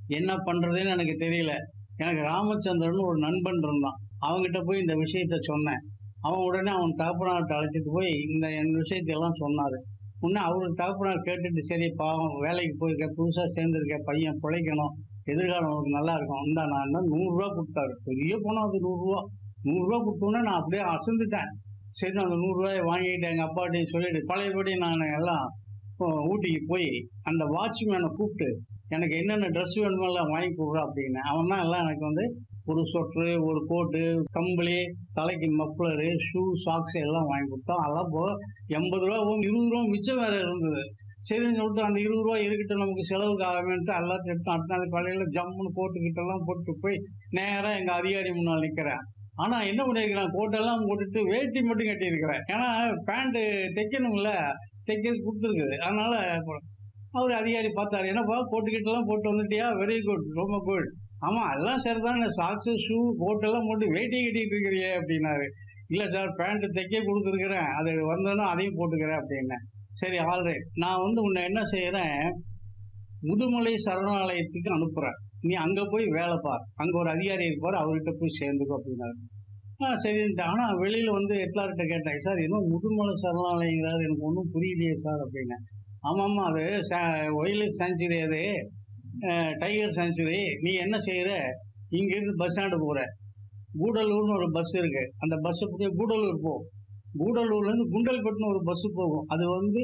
என்ன பண்றதுன்னு எனக்கு தெரியல எனக்கு ராமச்சந்திரன் ஒரு நண்பன் இருந்தான் அவன்கிட்ட போய் இந்த விஷயத்த சொன்னேன் அவன் உடனே அவன் தகப்பனார்ட்ட அழைச்சிட்டு போய் இந்த என் விஷயத்தையெல்லாம் சொன்னாரு உடனே அவரு தகப்பனார் கேட்டுட்டு சரி பாவம் வேலைக்கு போயிருக்க புதுசா சேர்ந்திருக்க பையன் பிழைக்கணும் எதிர்காலம் அவருக்கு நல்லா இருக்கும் இந்தா நான் என்ன நூறுரூவா கொடுத்தாரு பெரிய பணம் அது நூறுரூவா நூறுரூவா கொடுத்தோன்னே நான் அப்படியே அசந்துட்டேன் சரி நான் அந்த நூறுரூவாயை வாங்கிட்டு எங்கள் அப்பாட்டையும் சொல்லிட்டு பழையபடி நான் எல்லாம் அஹ், ஊட்டிக்கு போய் அந்த வாட்ச்மேனை கூப்பிட்டு எனக்கு என்னென்ன ட்ரெஸ் வேணுமோ எல்லாம் வாங்கி கொடுறா அப்படின்னு அவன் தான் எல்லாம் எனக்கு வந்து ஒரு சொட்ரு ஒரு கோட்டு கம்பளி தலைக்கு மஃப்ளரு ஷூ சாக்ஸ் எல்லாம் வாங்கி கொடுத்தான் அதெல்லாம் போக எண்பது ரூபா போகும் இருபது ரூபா மிச்சம் வேற இருந்தது சரின்னு சொல்லிட்டு அந்த இருபது ரூபா இருக்கட்டும் நமக்கு செலவுக்கு ஆகாமன்ட்டு எல்லாத்தையும் எடுத்து அடுத்த நாள் காலையில ஜம்முன்னு கோட்டுக்கிட்டெல்லாம் போட்டு போய் நேரா எங்க அதிகாரி முன்னால் நிக்கிறேன் ஆனா என்ன பண்ணிருக்கிறேன் கோட்டெல்லாம் போட்டுட்டு வேட்டி மட்டும் கட்டியிருக்கிறேன் ஏன்னா பேண்ட் தைக்கணும்ல தைக்கிறது கொடுத்துருக்குது அதனால அவர் அதிகாரி பார்த்தாரு என்னப்பா கோட்டுக்கிட்டெல்லாம் போட்டு வந்துட்டியா வெரி குட் ரொம்ப குட் ஆமா எல்லாம் சரிதான் சாக்ஸு ஷூ கோட்டெல்லாம் போட்டு வேட்டி கட்டிட்டு இருக்கிறியே அப்படின்னாரு இல்ல சார் பேண்ட் தைக்க கொடுத்துருக்கிறேன் அது வந்தோன்னா அதையும் போட்டுக்கிறேன் அப்படின்னேன் சரி ஆல்ரைட் நான் வந்து உன்னை என்ன செய்யறேன் முதுமலை சரணாலயத்துக்கு அனுப்புறேன் நீ அங்க போய் வேலை பார் அங்க ஒரு அதிகாரி இருப்பார் அவர்கிட்ட போய் சேர்ந்துக்கோ அப்படின்னாரு ஆ சரின்ட்டு ஆனா வெளியில வந்து எட்லார்கிட்ட கேட்டேன் சார் இன்னும் முதுமலை சரணாலயங்கிறாரு எனக்கு ஒன்றும் புரியலையே சார் அப்படின்னேன் ஆமாம்மா அது ஒயிலட் சாங்சுரி அது டைகர் சாங்சுரி நீ என்ன செய்யற இங்கிருந்து பஸ் ஸ்டாண்டு போற கூடலூர்னு ஒரு பஸ் இருக்கு அந்த பஸ் போய் கூடலூர் போ கூடலூர்ல இருந்து குண்டல்பட்டுன்னு ஒரு பஸ் போகும் அது வந்து